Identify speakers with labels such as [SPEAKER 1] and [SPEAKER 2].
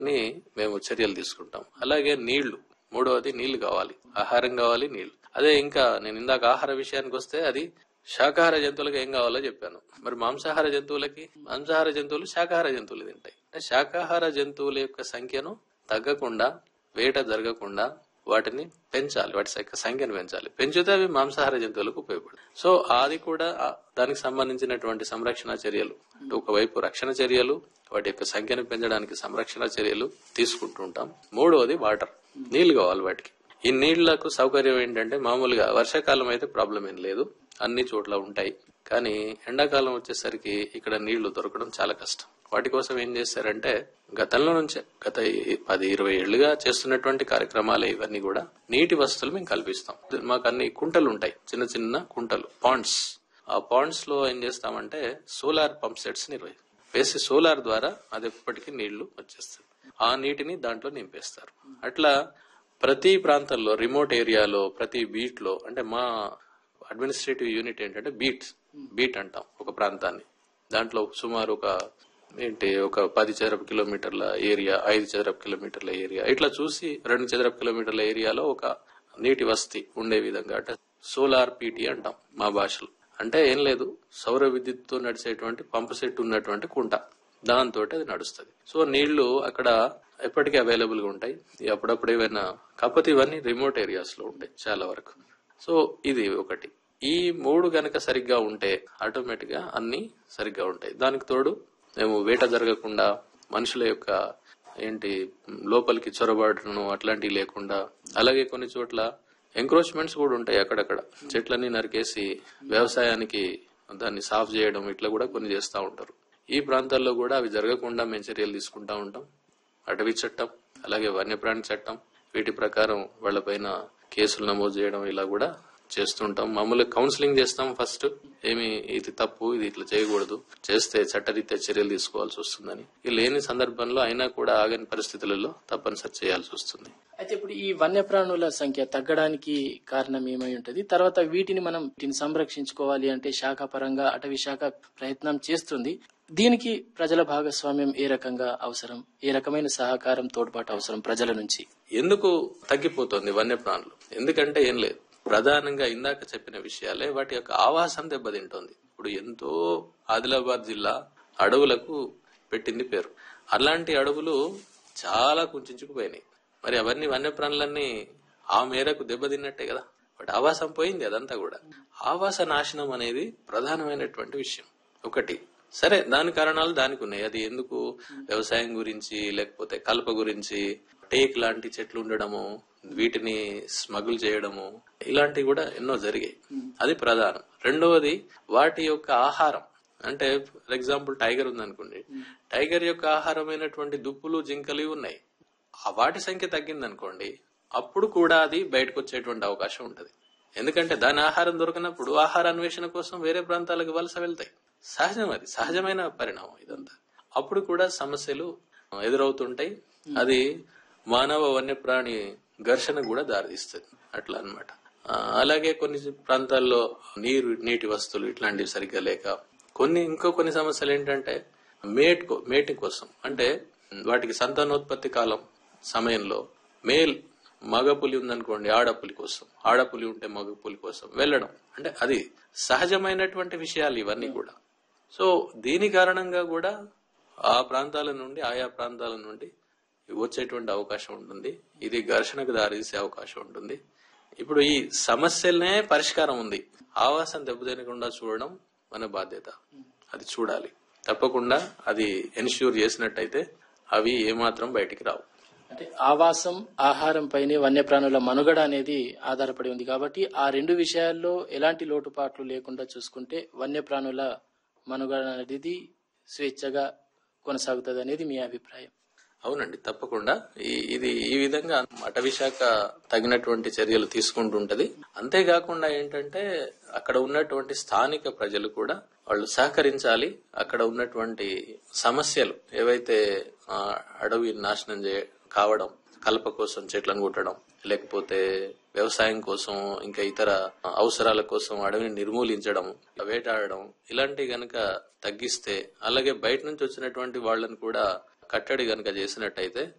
[SPEAKER 1] ని మేము చర్యలు తీసుకుంటాం అలాగే నీళ్లు మూడవది నీళ్లు కావాలి ఆహారం కావాలి నీళ్లు అదే ఇంకా నేను ఇందాక ఆహార విషయానికి వస్తే అది శాకాహార జంతువులకు ఏం కావాలో చెప్పాను మరి మాంసాహార జంతువులకి మాంసాహార జంతువులు శాకాహార జంతువులు తింటాయి అంటే శాకాహార జంతువుల యొక్క సంఖ్యను తగ్గకుండా వేట జరగకుండా వాటిని పెంచాలి వాటి యొక్క సంఖ్యను పెంచాలి పెంచితే అవి మాంసాహార జంతువులకు ఉపయోగపడతాయి సో అది కూడా ఆ దానికి సంబంధించినటువంటి సంరక్షణ చర్యలు అంటే ఒకవైపు రక్షణ చర్యలు వాటి యొక్క సంఖ్యను పెంచడానికి సంరక్షణ చర్యలు తీసుకుంటూ ఉంటాం మూడవది వాటర్ నీళ్లు కావాలి వాటికి ఈ నీళ్లకు సౌకర్యం ఏంటంటే మామూలుగా వర్షాకాలం అయితే ప్రాబ్లం ఏం లేదు అన్ని చోట్ల ఉంటాయి కానీ ఎండాకాలం వచ్చేసరికి ఇక్కడ నీళ్లు దొరకడం చాలా కష్టం వాటి కోసం ఏం చేశారంటే గతంలో నుంచే గత ఈ పది ఇరవై ఏళ్లుగా చేస్తున్నటువంటి కార్యక్రమాలు ఇవన్నీ కూడా నీటి వసతులు మేము కల్పిస్తాం మాకు అన్ని కుంటలు ఉంటాయి చిన్న చిన్న కుంటలు పాండ్స్ ఆ పాండ్స్ లో ఏం చేస్తామంటే సోలార్ పంప్ సెట్స్ నిర్వహి వేసి సోలార్ ద్వారా అది ఎప్పటికీ నీళ్లు వచ్చేస్తుంది ఆ నీటిని దాంట్లో నింపేస్తారు అట్లా ప్రతి ప్రాంతంలో రిమోట్ ఏరియాలో ప్రతి బీట్ లో అంటే మా అడ్మినిస్ట్రేటివ్ యూనిట్ ఏంటంటే బీట్ బీట్ అంటాం ఒక ప్రాంతాన్ని దాంట్లో సుమారు ఒక ఏంటి ఒక పది చదరపు కిలోమీటర్ల ఏరియా ఐదు చదరపు కిలోమీటర్ల ఏరియా ఇట్లా చూసి రెండు చదరపు కిలోమీటర్ల ఏరియాలో ఒక నీటి వసతి ఉండే విధంగా అంటే సోలార్ పీటీ అంటాం మా భాషలో అంటే ఏం లేదు సౌర విద్యుత్తో నడిచేటువంటి పంపు సెట్ ఉన్నటువంటి కుంట దాంతో అది నడుస్తుంది సో నీళ్లు అక్కడ ఎప్పటికీ అవైలబుల్ గా ఉంటాయి అప్పుడప్పుడు ఏమైనా కాకపోతే ఇవన్నీ రిమోట్ ఏరియాస్ లో ఉంటాయి చాలా వరకు సో ఇది ఒకటి ఈ మూడు గనక సరిగ్గా ఉంటే ఆటోమేటిక్ గా అన్ని సరిగ్గా ఉంటాయి దానికి తోడు మేము వేట జరగకుండా మనుషుల యొక్క ఏంటి లోపలికి చొరబడటం అట్లాంటివి లేకుండా అలాగే కొన్ని చోట్ల ఎంక్రోచ్మెంట్స్ కూడా ఉంటాయి అక్కడక్కడ చెట్లన్నీ నరికేసి వ్యవసాయానికి దాన్ని సాఫ్ చేయడం ఇట్లా కూడా కొన్ని చేస్తూ ఉంటారు ఈ ప్రాంతాల్లో కూడా అవి జరగకుండా మేము చర్యలు తీసుకుంటా ఉంటాం అటవీ చట్టం అలాగే వన్యప్రాణి చట్టం వీటి ప్రకారం వాళ్ళపైన కేసులు నమోదు చేయడం ఇలా కూడా చేస్తుంటాం మామూలుగా కౌన్సిలింగ్ చేస్తాం ఫస్ట్ ఏమి ఇది తప్పు ఇది ఇట్లా చేయకూడదు చేస్తే చట్టరీత్యా చర్యలు తీసుకోవాల్సి వస్తుందని ఈ లేని సందర్భంలో అయినా కూడా ఆగని పరిస్థితులలో తప్పనిసరి చేయాల్సి వస్తుంది
[SPEAKER 2] అయితే ఇప్పుడు ఈ వన్యప్రాణుల సంఖ్య తగ్గడానికి కారణం ఏమై ఉంటది తర్వాత వీటిని మనం వీటిని సంరక్షించుకోవాలి అంటే శాఖ పరంగా అటవీ శాఖ ప్రయత్నం చేస్తుంది దీనికి ప్రజల భాగస్వామ్యం ఏ రకంగా అవసరం ఏ రకమైన సహకారం తోడ్పాటు అవసరం ప్రజల నుంచి
[SPEAKER 1] ఎందుకు తగ్గిపోతుంది వన్యప్రాణులు ఎందుకంటే ఏం లేదు ప్రధానంగా ఇందాక చెప్పిన విషయాలే వాటి యొక్క ఆవాసం దెబ్బతింటోంది ఇప్పుడు ఎంతో ఆదిలాబాద్ జిల్లా అడవులకు పెట్టింది పేరు అలాంటి అడవులు చాలా కుంచుకుపోయినాయి మరి అవన్నీ వన్యప్రాణులన్నీ ఆ మేరకు దెబ్బతిన్నట్టే కదా వాటి ఆవాసం పోయింది అదంతా కూడా ఆవాస నాశనం అనేది ప్రధానమైనటువంటి విషయం ఒకటి సరే దాని కారణాలు దానికి ఉన్నాయి అది ఎందుకు వ్యవసాయం గురించి లేకపోతే కలప గురించి టేక్ లాంటి చెట్లు ఉండడము వీటిని స్మగుల్ చేయడము ఇలాంటివి కూడా ఎన్నో జరిగాయి అది ప్రధానం రెండవది వాటి యొక్క ఆహారం అంటే ఫర్ ఎగ్జాంపుల్ టైగర్ ఉందనుకోండి టైగర్ యొక్క ఆహారమైనటువంటి దుప్పులు జింకలు ఇవి ఉన్నాయి ఆ వాటి సంఖ్య తగ్గింది అనుకోండి అప్పుడు కూడా అది బయటకు వచ్చేటువంటి అవకాశం ఉంటది ఎందుకంటే దాని ఆహారం దొరకనప్పుడు ఆహార అన్వేషణ కోసం వేరే ప్రాంతాలకు వలస వెళ్తాయి సహజం అది సహజమైన పరిణామం ఇదంతా అప్పుడు కూడా సమస్యలు ఎదురవుతుంటాయి అది మానవ వన్యప్రాణి ఘర్షణ కూడా దారితీస్తుంది అట్లా అన్నమాట ఆ, అలాగే కొన్ని ప్రాంతాల్లో నీరు నీటి వస్తువులు ఇట్లాంటివి సరిగ్గా లేక కొన్ని ఇంకో కొన్ని సమస్యలు ఏంటంటే మేట్ కో- మేటి కోసం అంటే వాటికి సంతానోత్పత్తి కాలం సమయంలో మేల్ మగ పులి ఉందనుకోండి ఆడపులి కోసం ఆడపులి ఉంటే మగ పులి కోసం వెళ్ళడం అంటే అది సహజమైనటువంటి విషయాలు ఇవన్నీ కూడా సో దీని కారణంగా కూడా ఆ ప్రాంతాల నుండి ఆయా ప్రాంతాల నుండి వచ్చేటువంటి అవకాశం ఉంటుంది ఇది ఘర్షణకు దారితీసే అవకాశం ఉంటుంది ఇప్పుడు ఈ సమస్యలనే పరిష్కారం ఉంది ఆవాసం దెబ్బతినకుండా చూడడం మన బాధ్యత అది చూడాలి తప్పకుండా అది ఎన్ష్యూర్ చేసినట్టయితే అవి ఏమాత్రం బయటికి రావు
[SPEAKER 2] అంటే ఆవాసం ఆహారం పైనే వన్యప్రాణుల మనుగడ అనేది ఆధారపడి ఉంది కాబట్టి ఆ రెండు విషయాల్లో ఎలాంటి లోటుపాట్లు లేకుండా చూసుకుంటే వన్యప్రాణుల మనుగడ అనేది స్వేచ్ఛగా కొనసాగుతుంది అనేది మీ అభిప్రాయం
[SPEAKER 1] అవునండి తప్పకుండా ఈ- ఇది ఈ విధంగా అటవీ శాఖ తగినటువంటి చర్యలు తీసుకుంటుంటది అంతేకాకుండా ఏంటంటే అక్కడ ఉన్నటువంటి స్థానిక ప్రజలు కూడా వాళ్ళు సహకరించాలి అక్కడ ఉన్నటువంటి సమస్యలు ఏవైతే ఆ, అడవి నాశనం చే కావడం కలప కోసం చెట్లను కొట్టడం లేకపోతే వ్యవసాయం కోసం ఇంకా ఇతర అవసరాల కోసం అడవిని నిర్మూలించడం వేటాడడం ఇలాంటి గనక తగ్గిస్తే అలాగే బయట నుంచి వచ్చినటువంటి వాళ్ళని కూడా కట్టడి గనుక చేసినట్టయితే